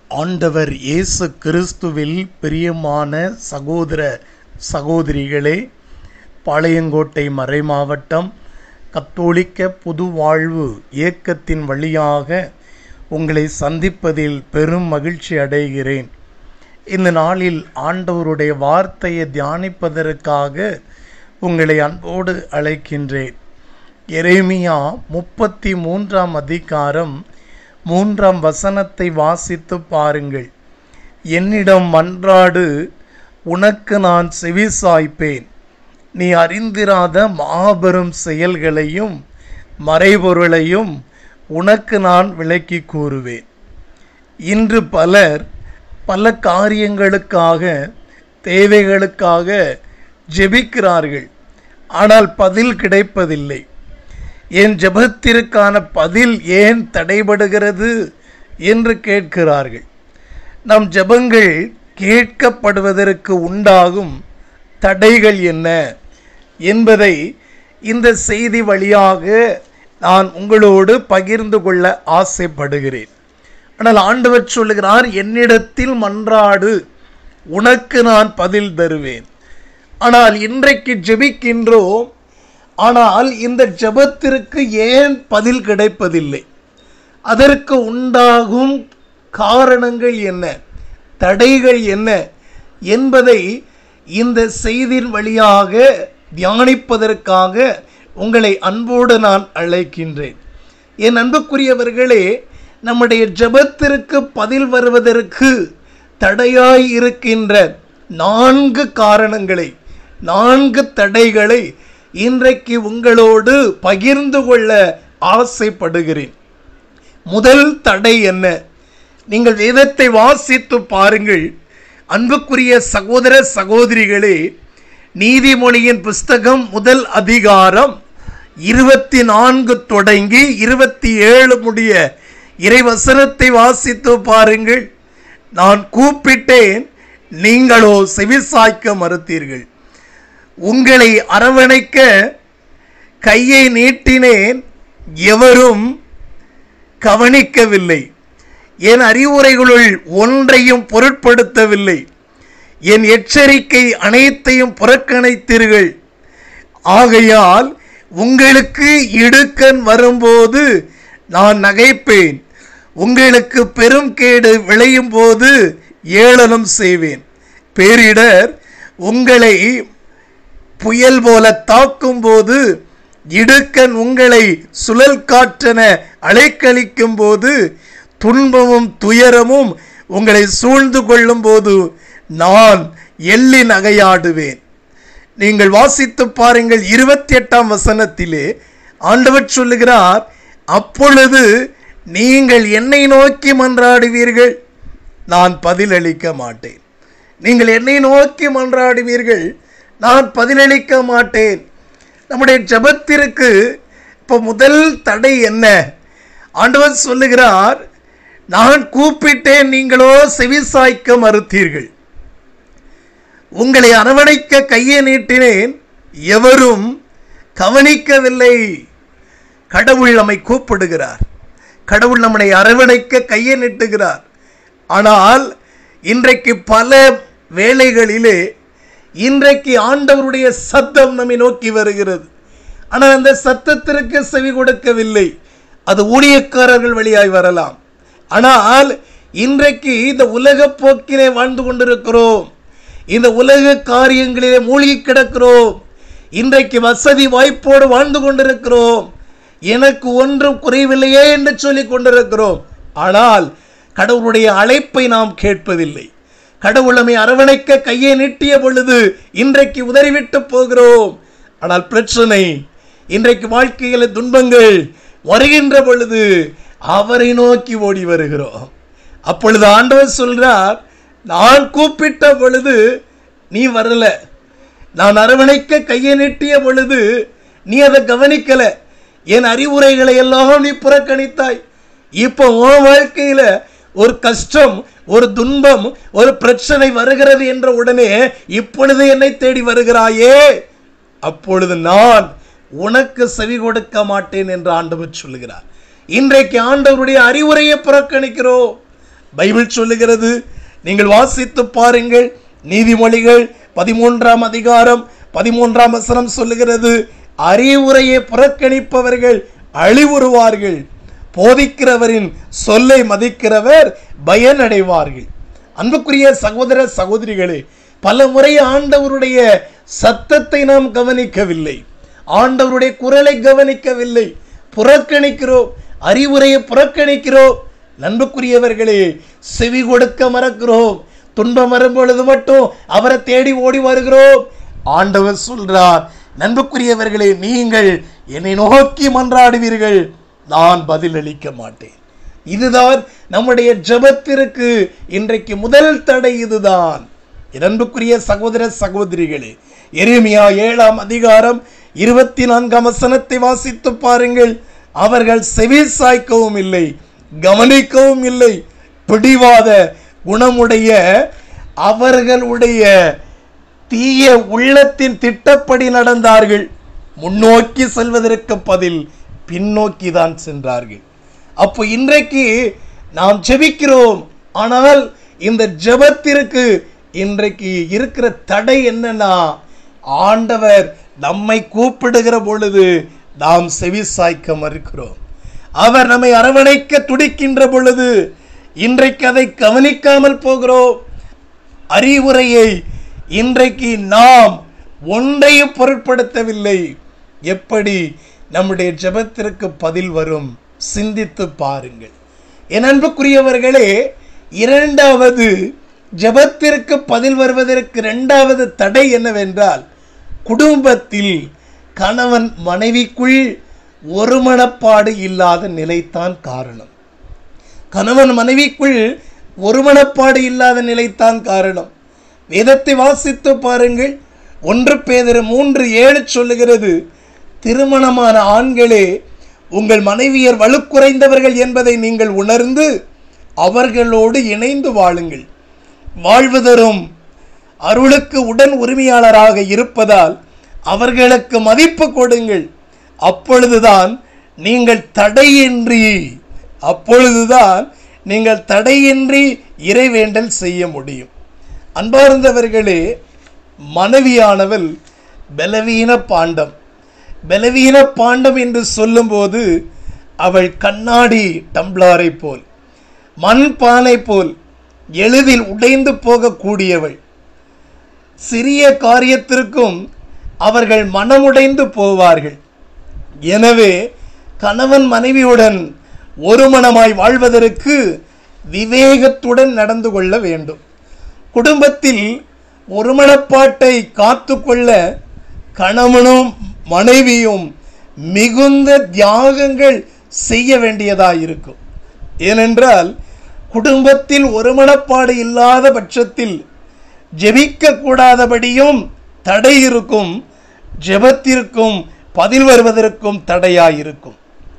ஆண்டவர் இயேசு கிறிஸ்துவில் பிரியமான சகோதர சகோதரிகளே பாளையங்கோட்டை மறைமாவட்டம் கத்தோலிக்க புது வாழ்வு இயக்கத்தின் வழியாக உங்களை சந்திப்பதில் பெரும் மகிழ்ச்சி அடைகிறேன் இந்த நாளில் ஆண்டவருடைய வார்த்தையை தியானிப்பதற்காக உங்களை அன்போடு அழைக்கின்றேன் எரேமியா முப்பத்தி மூன்றாம் அதிகாரம் மூன்றாம் வசனத்தை வாசித்து பாருங்கள் என்னிடம் மன்றாடு உனக்கு நான் செவிசாய்ப்பேன் நீ அறிந்திராத மாபெரும் செயல்களையும் மறைபொருளையும் உனக்கு நான் விளக்கி கூறுவேன் இன்று பலர் பல காரியங்களுக்காக தேவைகளுக்காக ஜெபிக்கிறார்கள் ஆனால் பதில் கிடைப்பதில்லை என் ஜெபத்திற்கான பதில் ஏன் தடைபடுகிறது என்று கேட்கிறார்கள் நம் ஜெபங்கள் கேட்கப்படுவதற்கு உண்டாகும் தடைகள் என்ன என்பதை இந்த செய்தி வழியாக நான் உங்களோடு பகிர்ந்து கொள்ள ஆசைப்படுகிறேன் ஆனால் ஆண்டவர் சொல்லுகிறார் என்னிடத்தில் மன்றாடு உனக்கு நான் பதில் தருவேன் ஆனால் இன்றைக்கு ஜெபிக்கின்றோம் ஆனால் இந்த ஜெபத்திற்கு ஏன் பதில் கிடைப்பதில்லை அதற்கு உண்டாகும் காரணங்கள் என்ன தடைகள் என்ன என்பதை இந்த செய்தியின் வழியாக தியானிப்பதற்காக உங்களை அன்போடு நான் அழைக்கின்றேன் என் அன்புக்குரியவர்களே நம்முடைய ஜெபத்திற்கு பதில் வருவதற்கு தடையாய் இருக்கின்ற நான்கு காரணங்களை நான்கு தடைகளை இன்றைக்கு உங்களோடு பகிர்ந்து கொள்ள ஆசைப்படுகிறேன் முதல் தடை என்ன நீங்கள் வேதத்தை வாசித்து பாருங்கள் அன்புக்குரிய சகோதர சகோதரிகளே நீதிமொழியின் புஸ்தகம் முதல் அதிகாரம் இருபத்தி நான்கு தொடங்கி இருபத்தி ஏழு முடிய இறைவசனத்தை வாசித்து பாருங்கள் நான் கூப்பிட்டேன் நீங்களோ செவிசாய்க்க மறுத்தீர்கள் உங்களை அரவணைக்க கையை நீட்டினேன் எவரும் கவனிக்கவில்லை என் அறிவுரைகளுள் ஒன்றையும் பொருட்படுத்தவில்லை என் எச்சரிக்கை அனைத்தையும் புறக்கணித்தீர்கள் ஆகையால் உங்களுக்கு இடுக்கன் வரும்போது நான் நகைப்பேன் உங்களுக்கு பெரும் கேடு விளையும் போது ஏளனம் செய்வேன் பேரிடர் உங்களை புயல் போல தாக்கும் போது இடுக்கன் உங்களை சுழல் காற்றென அலைக்கழிக்கும் போது துன்பமும் துயரமும் உங்களை சூழ்ந்து கொள்ளும் போது நான் எள்ளி நகையாடுவேன் நீங்கள் வாசித்து பாருங்கள் இருபத்தி எட்டாம் வசனத்திலே ஆண்டவர் சொல்லுகிறார் அப்பொழுது நீங்கள் என்னை நோக்கி மன்றாடுவீர்கள் நான் பதிலளிக்க மாட்டேன் நீங்கள் என்னை நோக்கி மன்றாடுவீர்கள் நான் பதிலளிக்க மாட்டேன் நம்முடைய ஜபத்திற்கு இப்போ முதல் தடை என்ன ஆண்டவர் சொல்லுகிறார் நான் கூப்பிட்டேன் நீங்களோ செவிசாய்க்க மறுத்தீர்கள் உங்களை அரவணைக்க கையை நீட்டினேன் எவரும் கவனிக்கவில்லை கடவுள் நம்மை கூப்பிடுகிறார் கடவுள் நம்மை அரவணைக்க கையை நீட்டுகிறார் ஆனால் இன்றைக்கு பல வேளைகளிலே இன்றைக்கு ஆண்டவருடைய சத்தம் நம்மை நோக்கி வருகிறது ஆனால் அந்த சத்தத்திற்கு செவி கொடுக்கவில்லை அது ஊழியக்காரர்கள் வழியாய் வரலாம் ஆனால் இன்றைக்கு இந்த உலக போக்கிலே வாழ்ந்து கொண்டிருக்கிறோம் இந்த உலக காரியங்களிலே மூழ்கி கிடக்கிறோம் இன்றைக்கு வசதி வாய்ப்போடு வாழ்ந்து கொண்டிருக்கிறோம் எனக்கு ஒன்றும் குறைவில்லையே என்று சொல்லிக் கொண்டிருக்கிறோம் ஆனால் கடவுளுடைய அழைப்பை நாம் கேட்பதில்லை கடவுள் நம்மை அரவணைக்க கையை நீட்டிய பொழுது இன்றைக்கு உதறிவிட்டு போகிறோம் ஆனால் பிரச்சனை இன்றைக்கு வாழ்க்கையில் துன்பங்கள் வருகின்ற பொழுது அவரை நோக்கி ஓடி வருகிறோம் அப்பொழுது ஆண்டவர் சொல்றார் நான் கூப்பிட்ட பொழுது நீ வரல நான் அரவணைக்க கையை நீட்டிய பொழுது நீ அதை கவனிக்கல என் அறிவுரைகளை எல்லாம் நீ புறக்கணித்தாய் இப்போ உன் வாழ்க்கையில ஒரு கஷ்டம் ஒரு துன்பம் ஒரு பிரச்சனை வருகிறது என்ற உடனே இப்பொழுது என்னை தேடி வருகிறாயே அப்பொழுது நான் உனக்கு செவி கொடுக்க மாட்டேன் என்று ஆண்டவர் சொல்லுகிறார் இன்றைக்கு ஆண்டவருடைய அறிவுரையை புறக்கணிக்கிறோம் பைபிள் சொல்லுகிறது நீங்கள் வாசித்து பாருங்கள் நீதிமொழிகள் பதிமூன்றாம் அதிகாரம் பதிமூன்றாம் வசனம் சொல்லுகிறது அறிவுரையை புறக்கணிப்பவர்கள் அழிவுறுவார்கள் போதிக்கிறவரின் சொல்லை மதிக்கிறவர் பயனடைவார்கள் அன்புக்குரிய சகோதர சகோதரிகளே பல முறை ஆண்டவருடைய சத்தத்தை நாம் கவனிக்கவில்லை ஆண்டவருடைய குரலை கவனிக்கவில்லை புறக்கணிக்கிறோம் அறிவுரையை புறக்கணிக்கிறோம் நண்புக்குரியவர்களே செவி கொடுக்க மறக்கிறோம் துன்பம் வரும் பொழுது மட்டும் அவரை தேடி ஓடி வருகிறோம் ஆண்டவர் சொல்றார் நண்புக்குரியவர்களே நீங்கள் என்னை நோக்கி மன்றாடுவீர்கள் நான் பதிலளிக்க மாட்டேன் இதுதான் நம்முடைய ஜெபத்திற்கு இன்றைக்கு முதல் தடை இதுதான் இரண்டுக்குரிய சகோதர சகோதரிகளே எரேமியா ஏழாம் அதிகாரம் இருபத்தி நான்காம் வசனத்தை வாசித்து பாருங்கள் அவர்கள் செவி சாய்க்கவும் இல்லை கவனிக்கவும் இல்லை பிடிவாத குணமுடைய அவர்களுடைய தீய உள்ளத்தின் திட்டப்படி நடந்தார்கள் முன்னோக்கி செல்வதற்கு பதில் பின்னோக்கி தான் சென்றார்கள் அப்போ இன்றைக்கு நாம் ஜெபிக்கிறோம் ஆனால் இந்த ஜெபத்திற்கு இன்றைக்கு இருக்கிற தடை என்னன்னா ஆண்டவர் நம்மை கூப்பிடுகிற பொழுது நாம் செவி சாய்க்க மறுக்கிறோம் அவர் நம்மை அரவணைக்க துடிக்கின்ற பொழுது இன்றைக்கு அதை கவனிக்காமல் போகிறோம் அறிவுரையை இன்றைக்கு நாம் ஒன்றையும் பொருட்படுத்தவில்லை எப்படி நம்முடைய ஜெபத்திற்கு பதில் வரும் சிந்தித்து பாருங்கள் என் அன்புக்குரியவர்களே இரண்டாவது ஜெபத்திற்கு பதில் வருவதற்கு இரண்டாவது தடை என்னவென்றால் குடும்பத்தில் கணவன் மனைவிக்குள் ஒருமனப்பாடு இல்லாத நிலைத்தான் காரணம் கணவன் மனைவிக்குள் ஒருமனப்பாடு இல்லாத நிலைத்தான் காரணம் வேதத்தை வாசித்து பாருங்கள் ஒன்று பேதர் மூன்று ஏழு சொல்லுகிறது திருமணமான ஆண்களே உங்கள் மனைவியர் வலுக்குறைந்தவர்கள் என்பதை நீங்கள் உணர்ந்து அவர்களோடு இணைந்து வாழுங்கள் வாழ்வு தரும் அருளுக்கு உடன் உரிமையாளராக இருப்பதால் அவர்களுக்கு மதிப்பு கொடுங்கள் அப்பொழுதுதான் நீங்கள் தடையின்றி அப்பொழுதுதான் நீங்கள் தடையின்றி இறைவேண்டல் செய்ய முடியும் அன்பார்ந்தவர்களே மனைவியானவள் பலவீன பாண்டம் பலவீன பாண்டம் என்று சொல்லும்போது அவள் கண்ணாடி டம்ளாரை போல் மண் பானை போல் எளிதில் உடைந்து போகக்கூடியவள் சிறிய காரியத்திற்கும் அவர்கள் மனமுடைந்து போவார்கள் எனவே கணவன் மனைவியுடன் ஒரு மனமாய் வாழ்வதற்கு விவேகத்துடன் நடந்து கொள்ள வேண்டும் குடும்பத்தில் ஒருமனப்பாட்டை காத்துக்கொள்ள கணவனும் மனைவியும் மிகுந்த தியாகங்கள் செய்ய வேண்டியதாயிருக்கும் ஏனென்றால் குடும்பத்தில் ஒருமனப்பாடு இல்லாத பட்சத்தில் ஜெபிக்க கூடாதபடியும் தடை இருக்கும் ஜெபத்திற்கும் பதில் வருவதற்கும் தடையாயிருக்கும்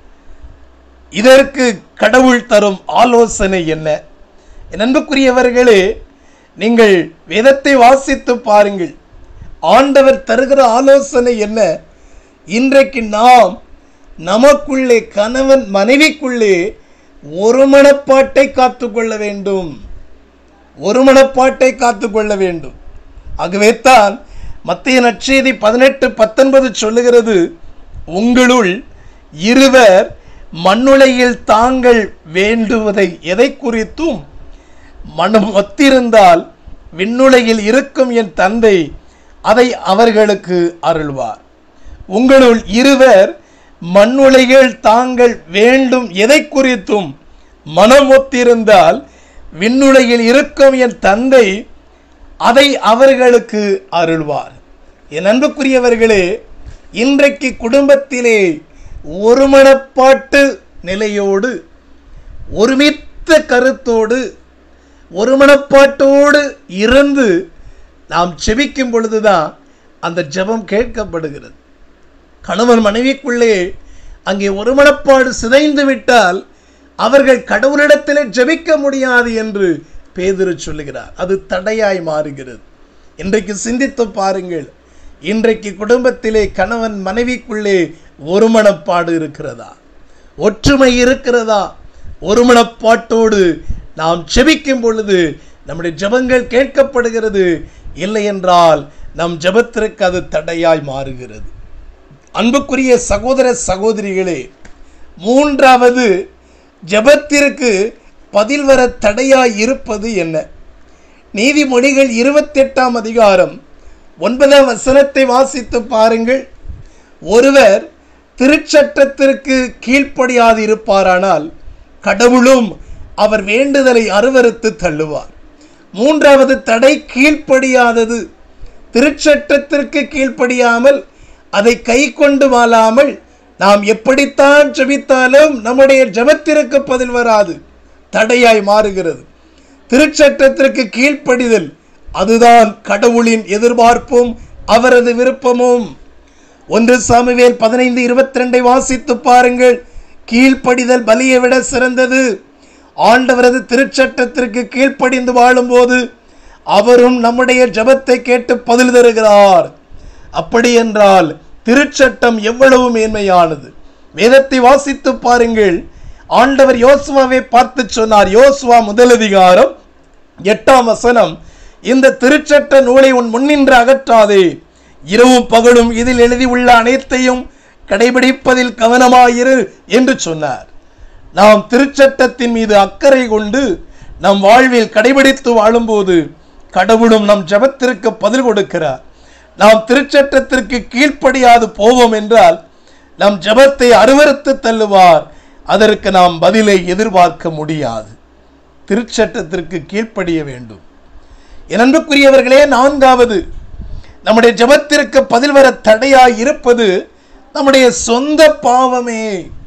இதற்கு கடவுள் தரும் ஆலோசனை என்ன என் அன்புக்குரியவர்களே நீங்கள் வேதத்தை வாசித்து பாருங்கள் ஆண்டவர் தருகிற ஆலோசனை என்ன இன்றைக்கு நாம் நமக்குள்ளே கணவன் மனைவிக்குள்ளே ஒரு மனப்பாட்டை காத்துக்கொள்ள வேண்டும் ஒரு மனப்பாட்டை காத்துக்கொள்ள வேண்டும் ஆகவே தான் மத்திய நற்செய்தி பதினெட்டு பத்தொன்பது சொல்லுகிறது உங்களுள் இருவர் மண்ணுலையில் தாங்கள் வேண்டுவதை எதை குறித்தும் மனம் ஒத்திருந்தால் விண்ணுலகில் இருக்கும் என் தந்தை அதை அவர்களுக்கு அருள்வார் உங்களுள் இருவர் மண்ணுலைகள் தாங்கள் வேண்டும் எதை குறித்தும் மனம் ஒத்திருந்தால் விண்ணுலகில் இருக்கும் என் தந்தை அதை அவர்களுக்கு அருள்வார் என் அன்புக்குரியவர்களே இன்றைக்கு குடும்பத்திலே ஒருமனப்பாட்டு நிலையோடு ஒருமித்த கருத்தோடு ஒருமனப்பாட்டோடு இருந்து நாம் செபிக்கும் பொழுதுதான் அந்த ஜெபம் கேட்கப்படுகிறது கணவன் மனைவிக்குள்ளே அங்கே ஒருமனப்பாடு சிதைந்து விட்டால் அவர்கள் கடவுளிடத்திலே ஜெபிக்க முடியாது என்று பேதுரு சொல்லுகிறார் அது தடையாய் மாறுகிறது இன்றைக்கு சிந்தித்து பாருங்கள் இன்றைக்கு குடும்பத்திலே கணவன் மனைவிக்குள்ளே ஒருமனப்பாடு இருக்கிறதா ஒற்றுமை இருக்கிறதா ஒருமனப்பாட்டோடு நாம் செபிக்கும் பொழுது நம்முடைய ஜெபங்கள் கேட்கப்படுகிறது இல்லை என்றால் நம் ஜெபத்திற்கு அது தடையாய் மாறுகிறது அன்புக்குரிய சகோதர சகோதரிகளே மூன்றாவது ஜெபத்திற்கு பதில் வர தடையாய் இருப்பது என்ன நீதிமொழிகள் இருபத்தெட்டாம் அதிகாரம் ஒன்பதாம் வசனத்தை வாசித்து பாருங்கள் ஒருவர் திருச்சட்டத்திற்கு கீழ்ப்படியாது இருப்பாரானால் கடவுளும் அவர் வேண்டுதலை அருவருத்து தள்ளுவார் மூன்றாவது தடை கீழ்ப்படியாதது திருச்சட்டத்திற்கு கீழ்ப்படியாமல் அதை கை கொண்டு வாழாமல் நாம் எப்படித்தான் ஜெபித்தாலும் நம்முடைய ஜெபத்திற்கு பதில் வராது தடையாய் மாறுகிறது திருச்சட்டத்திற்கு கீழ்ப்படிதல் அதுதான் கடவுளின் எதிர்பார்ப்பும் அவரது விருப்பமும் ஒன்று சாமுவேல் பதினைந்து இருபத்தி ரெண்டை வாசித்து பாருங்கள் கீழ்ப்படிதல் பலியை விட சிறந்தது ஆண்டவரது திருச்சட்டத்திற்கு கீழ்ப்படிந்து வாழும்போது அவரும் நம்முடைய ஜெபத்தை கேட்டு பதில் தருகிறார் அப்படி என்றால் திருச்சட்டம் எவ்வளவு மேன்மையானது வேதத்தை வாசித்து பாருங்கள் ஆண்டவர் யோசுவாவை பார்த்து சொன்னார் யோசுவா முதல் அதிகாரம் எட்டாம் வசனம் இந்த திருச்சட்ட நூலை உன் முன்னின்று அகற்றாதே இரவும் பகலும் இதில் எழுதியுள்ள அனைத்தையும் கடைபிடிப்பதில் கவனமாயிரு என்று சொன்னார் நாம் திருச்சட்டத்தின் மீது அக்கறை கொண்டு நம் வாழ்வில் கடைபிடித்து வாழும்போது கடவுளும் நம் ஜெபத்திற்கு பதில் கொடுக்கிறார் நாம் திருச்சட்டத்திற்கு கீழ்ப்படியாது போவோம் என்றால் நம் ஜெபத்தை அருவருத்து தள்ளுவார் அதற்கு நாம் பதிலை எதிர்பார்க்க முடியாது திருச்சட்டத்திற்கு கீழ்ப்படிய வேண்டும் என் அன்புக்குரியவர்களே நான்காவது நம்முடைய ஜெபத்திற்கு பதில் வர தடையாய் இருப்பது நம்முடைய சொந்த பாவமே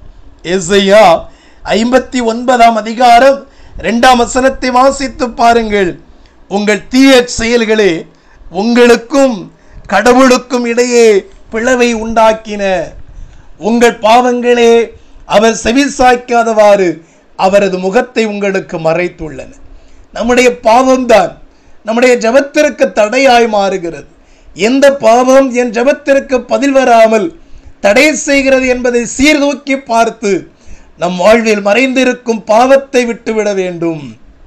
எஸ்ஐயா ஐம்பத்தி ஒன்பதாம் அதிகாரம் இரண்டாம் வசனத்தை வாசித்து பாருங்கள் உங்கள் தீய செயல்களே உங்களுக்கும் கடவுளுக்கும் இடையே பிளவை உண்டாக்கின உங்கள் பாவங்களே அவர் செவிசாய்க்காதவாறு அவரது முகத்தை உங்களுக்கு மறைத்துள்ளன நம்முடைய பாவம்தான் நம்முடைய ஜெபத்திற்கு தடையாய் மாறுகிறது எந்த பாவம் என் ஜெபத்திற்கு பதில் வராமல் தடை செய்கிறது என்பதை சீர்தூக்கி பார்த்து நம் வாழ்வில் மறைந்திருக்கும் பாவத்தை விட்டுவிட வேண்டும்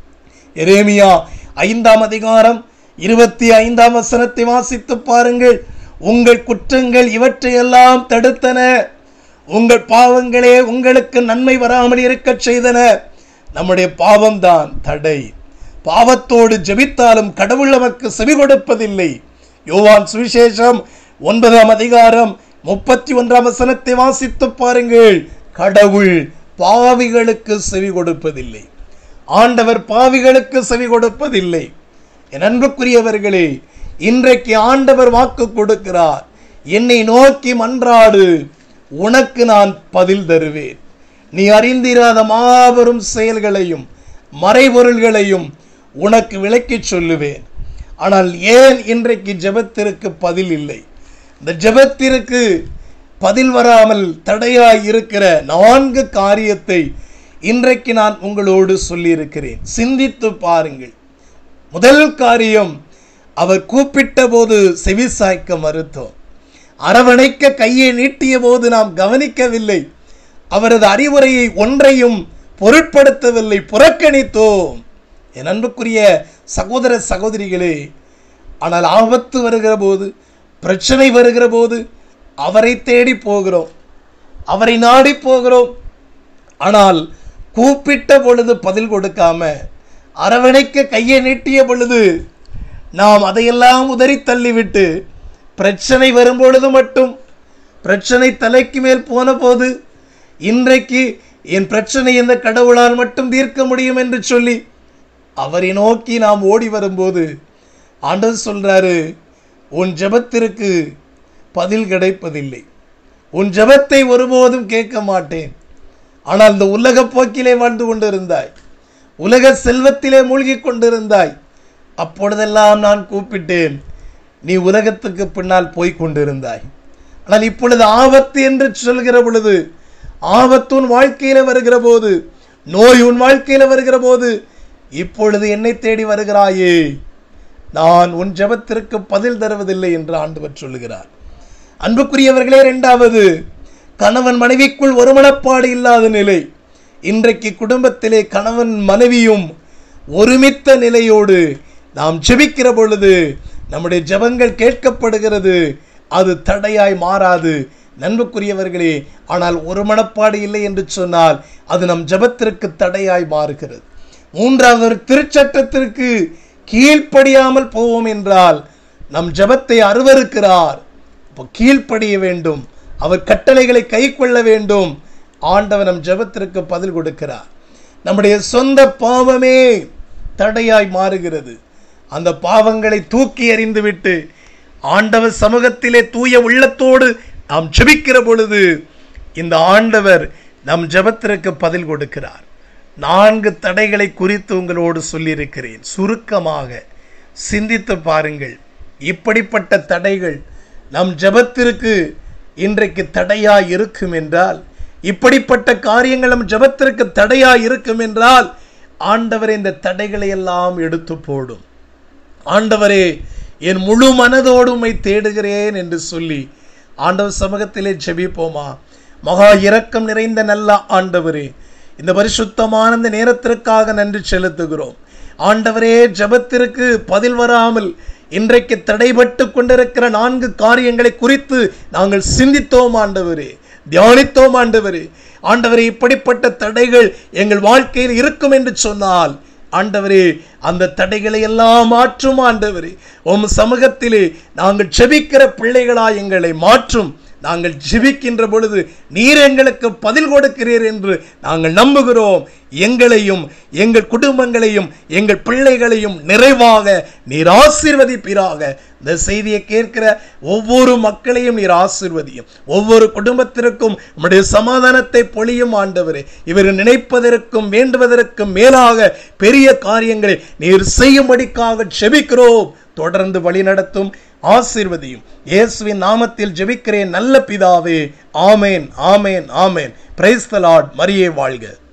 எரேமியா ஐந்தாம் அதிகாரம் இருபத்தி ஐந்தாம் வசனத்தை வாசித்து பாருங்கள் உங்கள் குற்றங்கள் இவற்றையெல்லாம் தடுத்தன உங்கள் பாவங்களே உங்களுக்கு நன்மை வராமல் இருக்கச் செய்தன நம்முடைய பாவம்தான் தடை பாவத்தோடு ஜெபித்தாலும் கடவுள் நமக்கு செவி கொடுப்பதில்லை யோவான் சுவிசேஷம் ஒன்பதாம் அதிகாரம் முப்பத்தி ஒன்றாம் வசனத்தை வாசித்து பாருங்கள் கடவுள் பாவிகளுக்கு செவி கொடுப்பதில்லை ஆண்டவர் பாவிகளுக்கு செவி கொடுப்பதில்லை என் அன்புக்குரியவர்களே இன்றைக்கு ஆண்டவர் வாக்கு கொடுக்கிறார் என்னை நோக்கி மன்றாடு உனக்கு நான் பதில் தருவேன் நீ அறிந்திராத மாபெரும் செயல்களையும் மறைபொருள்களையும் உனக்கு விளக்கிச் சொல்லுவேன் ஆனால் ஏன் இன்றைக்கு ஜெபத்திற்கு பதில் இல்லை இந்த ஜெபத்திற்கு பதில் வராமல் தடையாய் இருக்கிற நான்கு காரியத்தை இன்றைக்கு நான் உங்களோடு சொல்லியிருக்கிறேன் சிந்தித்து பாருங்கள் முதல் காரியம் அவர் கூப்பிட்ட போது செவிசாய்க்க மறுத்தோம் அரவணைக்க கையை நீட்டிய போது நாம் கவனிக்கவில்லை அவரது அறிவுரையை ஒன்றையும் பொருட்படுத்தவில்லை புறக்கணித்தோம் என் அன்புக்குரிய சகோதர சகோதரிகளே ஆனால் ஆபத்து வருகிற போது பிரச்சனை வருகிற போது அவரை தேடி போகிறோம் அவரை நாடி போகிறோம் ஆனால் கூப்பிட்ட பொழுது பதில் கொடுக்காம அரவணைக்க கையை நீட்டிய பொழுது நாம் அதையெல்லாம் உதறி தள்ளிவிட்டு பிரச்சனை வரும்பொழுது மட்டும் பிரச்சனை தலைக்கு மேல் போன போது இன்றைக்கு என் பிரச்சனை இந்த கடவுளால் மட்டும் தீர்க்க முடியும் என்று சொல்லி அவரை நோக்கி நாம் ஓடி வரும்போது ஆண்டவர் சொல்றாரு உன் ஜெபத்திற்கு பதில் கிடைப்பதில்லை உன் ஜெபத்தை ஒருபோதும் கேட்க மாட்டேன் ஆனால் இந்த உலக போக்கிலே வாழ்ந்து கொண்டிருந்தாய் உலக செல்வத்திலே மூழ்கி கொண்டிருந்தாய் அப்பொழுதெல்லாம் நான் கூப்பிட்டேன் நீ உலகத்துக்கு பின்னால் போய் கொண்டிருந்தாய் ஆனால் இப்பொழுது ஆபத்து என்று சொல்கிற பொழுது ஆபத்து உன் வாழ்க்கையில வருகிற போது நோய் உன் வாழ்க்கையில வருகிற போது இப்பொழுது என்னை தேடி வருகிறாயே நான் உன் ஜெபத்திற்கு பதில் தருவதில்லை என்று ஆண்டவர் சொல்லுகிறார் அன்புக்குரியவர்களே இரண்டாவது கணவன் மனைவிக்குள் ஒரு மனப்பாடு இல்லாத நிலை இன்றைக்கு குடும்பத்திலே கணவன் மனைவியும் ஒருமித்த நிலையோடு நாம் ஜெபிக்கிற பொழுது நம்முடைய ஜெபங்கள் கேட்கப்படுகிறது அது தடையாய் மாறாது நண்புக்குரியவர்களே ஆனால் ஒரு மனப்பாடு இல்லை என்று சொன்னால் அது நம் ஜெபத்திற்கு தடையாய் மாறுகிறது மூன்றாவது ஒரு திருச்சட்டத்திற்கு கீழ்ப்படியாமல் போவோம் என்றால் நம் ஜெபத்தை அருவருக்கிறார் இப்போ கீழ்ப்படிய வேண்டும் அவர் கட்டளைகளை கை கொள்ள வேண்டும் ஆண்டவர் நம் ஜெபத்திற்கு பதில் கொடுக்கிறார் நம்முடைய சொந்த பாவமே தடையாய் மாறுகிறது அந்த பாவங்களை தூக்கி எறிந்துவிட்டு ஆண்டவர் சமூகத்திலே தூய உள்ளத்தோடு நாம் ஜெபிக்கிற பொழுது இந்த ஆண்டவர் நம் ஜெபத்திற்கு பதில் கொடுக்கிறார் நான்கு தடைகளை குறித்து உங்களோடு சொல்லியிருக்கிறேன் சுருக்கமாக சிந்தித்து பாருங்கள் இப்படிப்பட்ட தடைகள் நம் ஜெபத்திற்கு இன்றைக்கு தடையாய் இருக்கும் என்றால் இப்படிப்பட்ட காரியங்கள் நம் ஜெபத்திற்கு தடையாய் இருக்கும் என்றால் ஆண்டவர் இந்த தடைகளை எல்லாம் எடுத்து போடும் ஆண்டவரே என் முழு மனதோடு உம்மை தேடுகிறேன் என்று சொல்லி ஆண்டவர் சமூகத்திலே ஜெபிப்போமா மகா இரக்கம் நிறைந்த நல்ல ஆண்டவரே இந்த பரிசுத்தமான இந்த நேரத்திற்காக நன்றி செலுத்துகிறோம் ஆண்டவரே ஜெபத்திற்கு பதில் வராமல் இன்றைக்கு தடைபட்டு கொண்டிருக்கிற நான்கு காரியங்களை குறித்து நாங்கள் சிந்தித்தோம் ஆண்டவரே தியானித்தோம் ஆண்டவரே ஆண்டவரே இப்படிப்பட்ட தடைகள் எங்கள் வாழ்க்கையில் இருக்கும் என்று சொன்னால் ஆண்டவரே அந்த தடைகளை எல்லாம் மாற்றும் ஆண்டவரே உம் சமூகத்திலே நாங்கள் செபிக்கிற பிள்ளைகளா எங்களை மாற்றும் நாங்கள் ஜெபிக்கின்ற பொழுது நீர் எங்களுக்கு பதில் கொடுக்கிறீர் என்று நாங்கள் நம்புகிறோம் எங்களையும் எங்கள் குடும்பங்களையும் எங்கள் பிள்ளைகளையும் நிறைவாக நீர் ஆசீர்வதிப்பீராக இந்த செய்தியை கேட்கிற ஒவ்வொரு மக்களையும் நீர் ஆசீர்வதியும் ஒவ்வொரு குடும்பத்திற்கும் உம்முடைய சமாதானத்தை பொழியும் ஆண்டவரே இவர் நினைப்பதற்கும் வேண்டுவதற்கும் மேலாக பெரிய காரியங்களை நீர் செய்யும்படிக்காக செபிக்கிறோம் தொடர்ந்து வழிநடத்தும் ஆசீர்வதியும் இயேசுவின் நாமத்தில் ஜெபிக்கிறேன் நல்ல பிதாவே ஆமேன் ஆமேன் ஆமேன் பிரைஸ் த லார்ட் மரியே வாழ்க